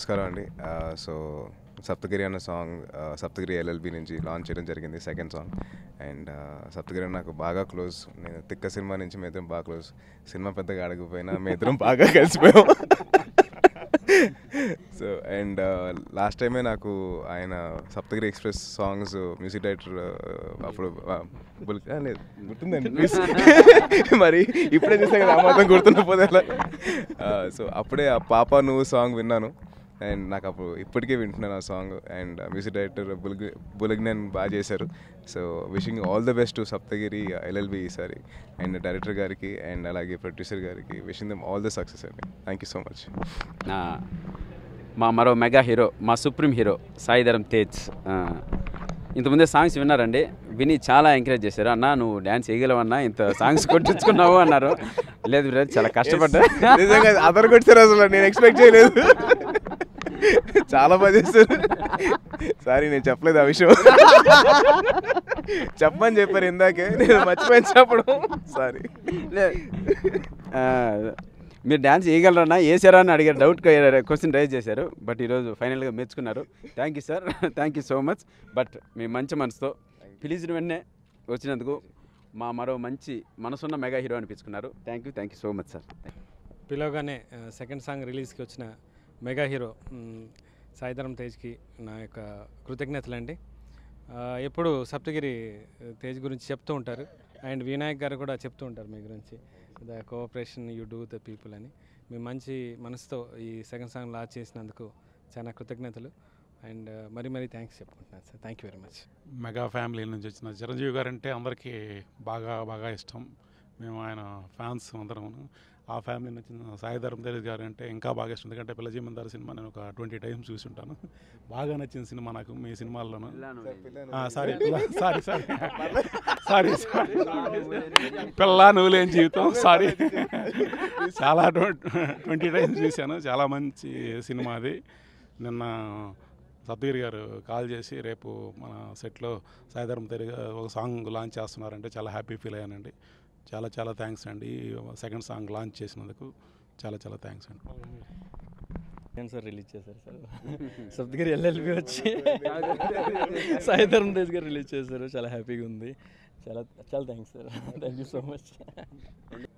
నమస్కారం అండి సో సప్తగిరి అన్న సాంగ్ సప్తగిరి ఎల్ఎల్బి నుంచి లాంచ్ చేయడం జరిగింది సెకండ్ సాంగ్ అండ్ సప్తగిరి అన్న నాకు బాగా క్లోజ్ నేను తిక్క సినిమా నుంచి మీ ఇద్దరం బాగా క్లోజ్ సినిమా పెద్దగా అడగకపోయినా మీ ఇద్దరం బాగా కలిసిపోయాం సో అండ్ లాస్ట్ టైమే నాకు ఆయన Saptagiri express songs music director అప్పుడు ఆ, బుల్- ఆ, లేదు గుర్తుందండి ప్లీజ్ మరి ఇప్పుడే చూసాను కదా ఆ మాత్రం గుర్తున్న పోతే సో అప్పుడే ఆ పాప నువ్వు సాంగ్ విన్నాను అండ్ నాకు అప్పుడు ఇప్పటికే వింటున్నాను ఆ సాంగ్ అండ్ మ్యూజిక్ డైరెక్టర్ బుల్గ్ బులగ్నన్ బాగా చేశారు so wishing all the best to Saptagiri LLB ఈసారి అండ్ డైరెక్టర్ గారికి అండ్ అలాగే ప్రొడ్యూసర్ గారికి wishing them all the success అండి థ్యాంక్ యూ సో మచ్ ఆ, మా మరో మెగా హీరో మా సుప్రీం హీరో సాయిధరం తేజ్ ఆ, ఇంతకుముందే సాంగ్స్ విన్నారండి విని చాలా ఎంకరేజ్ చేశారు అన్న నువ్వు డ్యాన్స్ చేయగలవన్నా ఇంత సాంగ్స్ కొట్టించుకున్నావు అన్నారు లేదు బ్రదర్ చాలా కష్టపడ్డా నిజంగా అదర్ కొట్టారు అసలు నేను ఎక్స్పెక్ట్ చేయలేదు చాలా బాగా చేస్తారు సారీ నేను చెప్పలేదు ఆ విషయం చెప్పమని చెప్పారు ఇందాకే నేను మర్చిపోయాను చెప్పడం సారీ లే- ఆ, మీరు డ్యాన్స్ చేయగలరన్నా వేసారా అని అడిగారు డౌట్ క్వశ్చన్ రైజ్ చేశారు బట్ ఈరోజు ఫైనల్గా మెచ్చుకున్నారు thank you sir thank you so much but మీ మంచి మనసుతో పిలిచిన వెంటనే వచ్చినందుకు మా మరో మంచి మనసున్న మెగా హీరో అనిపించుకున్నారు thank you thank you so much sir పిలవగానే సెకండ్ సాంగ్ రిలీజ్కి వచ్చిన మెగా హీరో మ్, సాయిధరం తేజ్కి నా యొక్క కృతజ్ఞతలు అండి ఎప్పుడు సప్తగిరి తేజ్ గురించి చెప్తూ ఉంటారు అండ్ వినాయక్ గారు కూడా చెప్తూ ఉంటారు మీ గురించి the cooperation you do the people అని మీ మంచి మనసుతో ఈ సెకండ్ సాంగ్ లాంచ్ చేసినందుకు చాలా కృతజ్ఞతలు అండ్ మరీ మరీ థ్యాంక్స్ చెప్పుకుంటున్నాను sir thank you very much mega family నుంచి వచ్చిన చిరంజీవి గారు అంటే అందరికీ బాగా బాగా ఇష్టం మేము ఆయన ఫ్యాన్స్ అందరం ఆ ఫ్యామిలీ నుంచి సాయిధరం తేజ్ గారు అంటే ఇంకా బాగా ఇష్టం ఎందుకంటే పిల్ల జీమందారు సినిమా నేను ఒక ట్వంటీ టైమ్స్ చూసి ఉంటాను బాగా నచ్చిన సినిమా నాకు మీ సినిమాల్లోనూ sorry sorry sorry sorry sorry పిల్ల నువ్వు లేని జీవితం సారీ చాలా ట్వంటీ టైమ్స్ చూశాను చాలా మంచి సినిమా అది నిన్న సత్వీర్ గారు కాల్ చేసి రేపు మన సెట్లో సాయిధరం తెరిగా ఒక సాంగ్ లాంచ్ చేస్తున్నారంటే చాలా హ్యాపీ ఫీల్ అయ్యానండి చాలా చాలా థ్యాంక్స్ అండి సెకండ్ సాంగ్ లాంచ్ చేసినందుకు చాలా చాలా థ్యాంక్స్ అండి ఏం సార్ రిలీజ్ చేశారు సార్ సప్తగిరి ఎల్ఎల్బి వచ్చి సాయిధరం తేజ్ గారు రిలీజ్ చేశారు చాలా హ్యాపీగా ఉంది చాలా చాలా thanks sir thank you so much